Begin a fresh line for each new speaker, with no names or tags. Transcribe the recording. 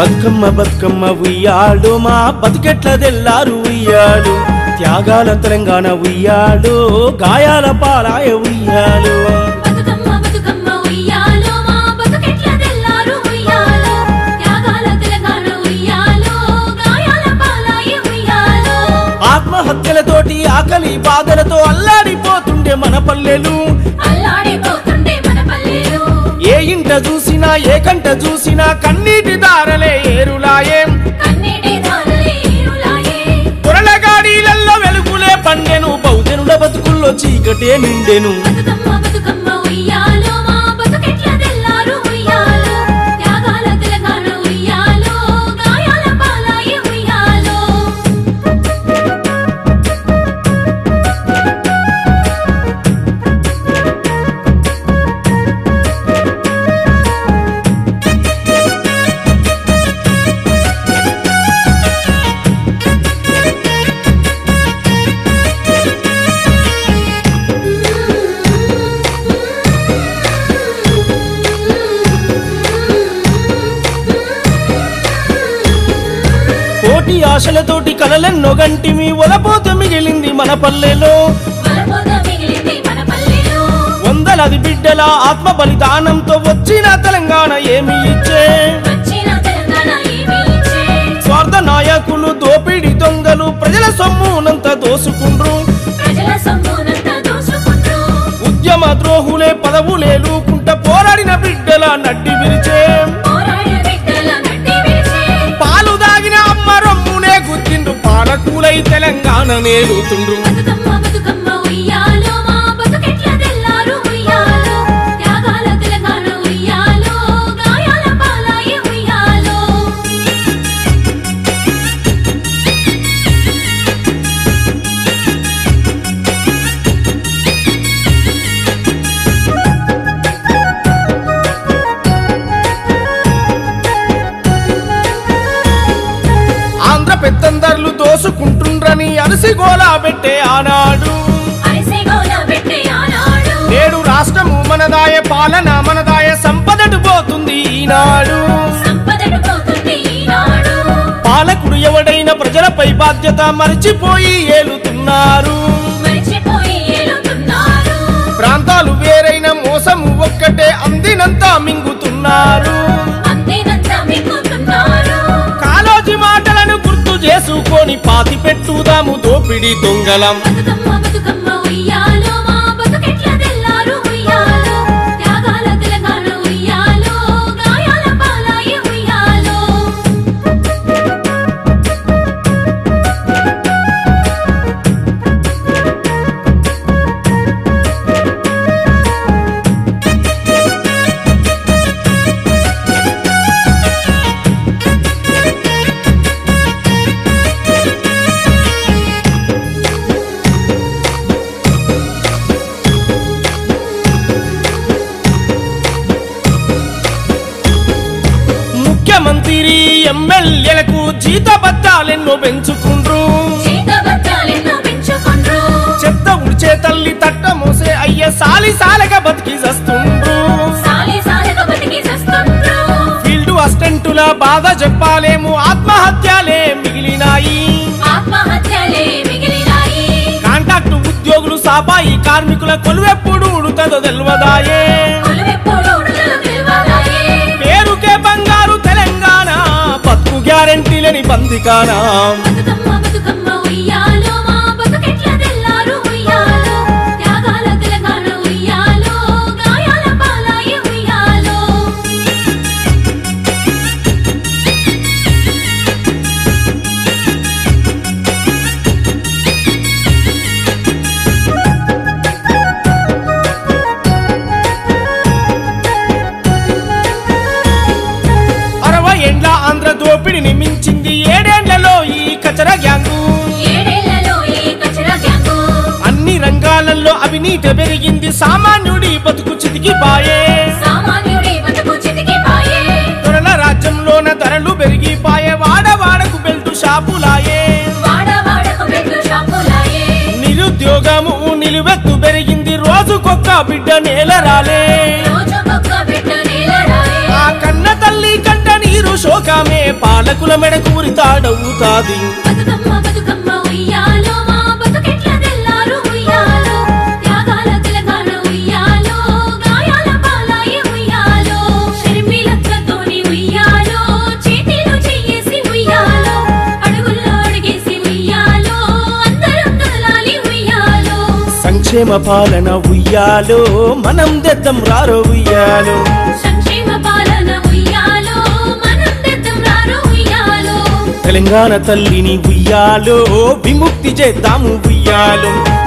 బతుకమ్మ బతుకమ్మ ఉయ్యాడు మా బతుకెట్ల తెల్లారు ఉయ్యాడు త్యాగాల తెలంగాణ ఉయ్యాడు గాయాల పాలాయ ఉయ్యాడు
బతుకమ్మ బతుకమ్మ ఉయ్యాలో మా బతుకెట్ల తెల్లారు ఉయ్యాలో త్యాగాల తెలంగాణ ఉయ్యాలో గాయాల పాలాయి ఉయ్యాలో
ఆత్మహత్యలతోటి ఆకలి బాధలతో అల్లాడిపోతుండే మన పల్లెలు
అల్లాడిపోతుండే మన పల్లెలు
ఏ ఇంట చూసినా ఏ కంట చూసినా కన్నీటి దారలే ఏరులాయేం
కన్నీటి దారులే ఏరులాయే
పొరలగాడీలల్లో వెలుగులే పండెను బహుజనుల బతుకుల్లో చీకటే నిండెను
బతుకమ్మ బతుకమ్మ ఉయ్యాలో మా బతుకెట్ల తెల్లారు ఉయ్యాలో త్యాగాల తెలంగాణ ఉయ్యాలో గాయాల పాలాయి ఉయ్యాలో
కోటి ఆశలతోటి కలలెన్నో గంటిమి ఒలపోత మిగిలింది మన పల్లెలో
వలపోత మిగిలింది మన పల్లెలో
వందలది బిడ్డల ఆత్మ బలిదానంతో వచ్చిన తెలంగాణ ఏమి ఇచ్చే
వచ్చిన తెలంగాణ ఏమి ఇచ్చే
స్వార్థ నాయకులు దోపిడి దొంగలు ప్రజల సొమ్మునంత దోసుకుండ్రు
ప్రజల సొమ్మునంత దోసుకుంటూ
ఉద్యమ ద్రోహులే పదవులేలుకుంట పోరాడిన బిడ్డల నడ్డి విరిచే
పోరాడిన బిడ్డల నడ్డి విరిచే
పాలు దాగిన అమ్మ రొమ్మునే గుర్తిండ్రు పాలకులై తెలంగాణ నేలుతుండ్రు
బతుకమ్మ బతుకమ్మ ఉయ్యాలో మా బతుకెట్ల తెల్లారు ఉయ్యాలో త్యాగాల తెలంగాణ ఉయ్యాలో గాయాల పాలాయి ఉయ్యాలో
ఆంధ్ర పెత్తందర్లు దోసుకుంటుండ్రని అలసి గోలా పెట్టే ఆనాడు
అరిసె గోల పెట్టే ఆనాడు
నేడు రాష్ట్రము మనదాయ పాలన మనదాయ సంపదడు పోతుంది ఈనాడు
సంపదను పోతుంది ఈనాడు
పాలకుడు ఎవడైన ప్రజలపై బాధ్యత మరిచిపోయి ఏలుతున్నారు
మరిచిపోయి ఏలుతున్నారు
ప్రాంతాలు వేరైన మోసము ఒక్కటే అందినంత మింగుతున్నారు
అంతేనంతా మింగుతున్నారు
కాలోజీ మాటలను గుర్తు చేసుకొని పాతి పెట్టుదాము దోపిడి దొంగలం
బతుకమ్మ బతుకమ్మ ఉయ్యాలో మా బతుకెట్ల తెల్లారు ఉయ్యాలో త్యాగాల తెలంగాణ ఉయ్యాలో గాయాల పాలాయి ఉయ్యాలో
ముఖ్యమంత్రి ఎమ్మెల్యేలకు జీతబద్దాలెన్నో పెంచుకుండ్రు
జీతభత్యాలెన్నో పెంచుకుండ్రు
చెత్త ఉడిచే తల్లి తట్ట మోసే అయ్య సాలి సాలగా బతికి చస్తుండ్రు
సాలి సాలగా బతికి చస్తుండ్రు
ఫీల్డ్ అసిస్టెంటుల బాధ చెప్పాలేము ఆత్మహత్యలే మిగిలినాయి
ఆత్మహత్యలే మిగిలినాయి
కాంట్రాక్టు ఉద్యోగులు సాపాయి కార్మికుల కొలువెప్పుడు ఉడుతుందో తెల్వదాయే
కొలువెప్పుడు ఉడతలు పిలవాలాయే
పేరుకే బంగారు తెలంగాణ బతుకు గ్యారెంటీ లేని బందికానా
బతుకమ్మ బతుకమ్మ ఉయ్యాలో మా బతుకెట్ల తెల్లారు ఉయ్యాలో త్యాగాల తెలంగాణ ఉయ్యాలో గాయాల పాలాయి ఉయ్యాలో
అరవై ఏండ్ల ఆంధ్ర దోపిడిని మించింది ఏడేండ్లలో ఈ కచర గ్యాంగు
ఏడేళ్లలో ఈ కచరా గ్యాంగు
అన్ని రంగాలలో అవినీతి పెరిగింది సామాన్యుడి బతుకు చితికిపాయే
సామాన్యుడి బతుకు చితికిపాయే
త్వరల రాజ్యంలోన ధరలు పెరిగిపాయే వాడవాడకు బెల్టు షాపులాయే
వాడ వాడకు పెట్టు షాపులాయే
నిరుద్యోగము నిలువెత్తు పెరిగింది రోజుకొక్క బిడ్డ నేల రాలే
రోజుకొక్క బిడ్డ నేలరాయే
ఆ కన్న తల్లి కంట నీరు శోక పథకమే పాలకుల మెడకూరి తాడవుతాది
బతుకమ్మ బతుకమ్మ ఉయ్యాలో మా బతుకెట్ల తెల్లారు ఉయ్యాలో త్యాగాల తెలంగాణ ఉయ్యాలో గాయాల పాలాయి ఉయ్యాలో షర్మిలక్కతోని ఉయ్యాలో చేతిలో చెయ్యేసి ఉయ్యాలో అడుగుల్లో అడిగేసి ఉయ్యాలో అందరం కదలాలి ఉయ్యాలో
సంక్షేమ పాలన ఉయ్యాలో మనం దెద్దం రారో ఉయ్యాలో
సంక్షేమ పాలన ఉయ్యాలో మనం తెద్దం రారు ఉయ్యాలో
తెలంగాణ తల్లిని ఉయ్యాలో విముక్తి చేద్దాము ఉయ్యాలో